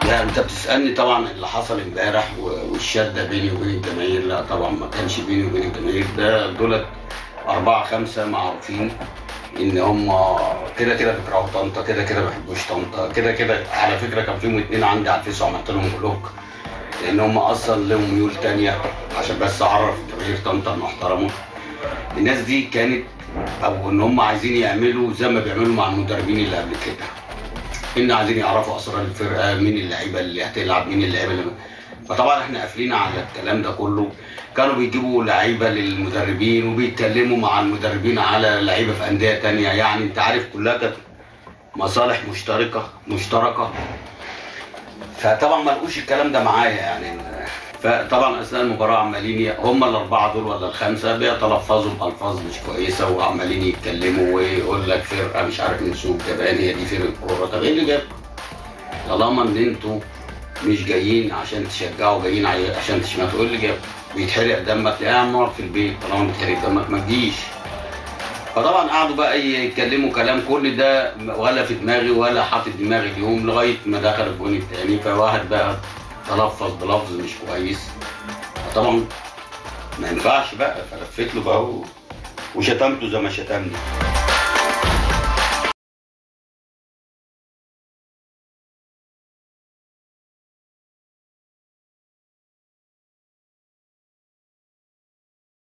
لا انت بتسالني طبعا اللي حصل امبارح و- والشده بيني وبين الجماهير لا طبعا ما كانش بيني وبين الجماهير ده دولت اربعه خمسه معروفين ان هم كده كده بيكرهوا طنطا كده كده ما بيحبوش طنطا كده كده على فكره كان فيهم اتنين عندي على الفيس وعملت لهم بلوك لان هم اصلا لهم ميول تانية عشان بس اعرف جماهير طنطا المحترمه الناس دي كانت او ان هم عايزين يعملوا زي ما بيعملوا مع المدربين اللي قبل كده ان عايزين يعرفوا اسرار الفرقه مين اللعيبه اللي هتلعب مين اللعيبه اللي فطبعا احنا قافلين على الكلام ده كله كانوا بيجيبوا لعيبه للمدربين وبيتكلموا مع المدربين على لعيبه في انديه تانية يعني انت عارف كلها كانت مصالح مشتركه مشتركه فطبعا ما لقوش الكلام ده معايا يعني فطبعا اثناء المباراه عمالين ي- هم الاربعه دول ولا الخمسه بيتلفظوا بالفاظ مش كويسه وعمالين يتكلموا ويقول لك فرقه مش عارف من سوق جبان هي دي فرقه كوره طب ايه اللي جاب؟ طالما ان انتوا مش جايين عشان تشجعوا جايين عي- عشان تشمتوا ايه اللي جاب؟ بيتحرق دمك يا عم اقعد في البيت طالما بيتحرق دمك ما تجيش فطبعا قعدوا بقى يتكلموا كلام كل ده ولا في دماغي ولا حاطط دماغي اليوم لغايه ما دخل الجون التاني فواحد بقى تلفظ بلفظ مش كويس طبعا ما ينفعش بقى فلفيت له بقى و- وشتمته زي ما شتمني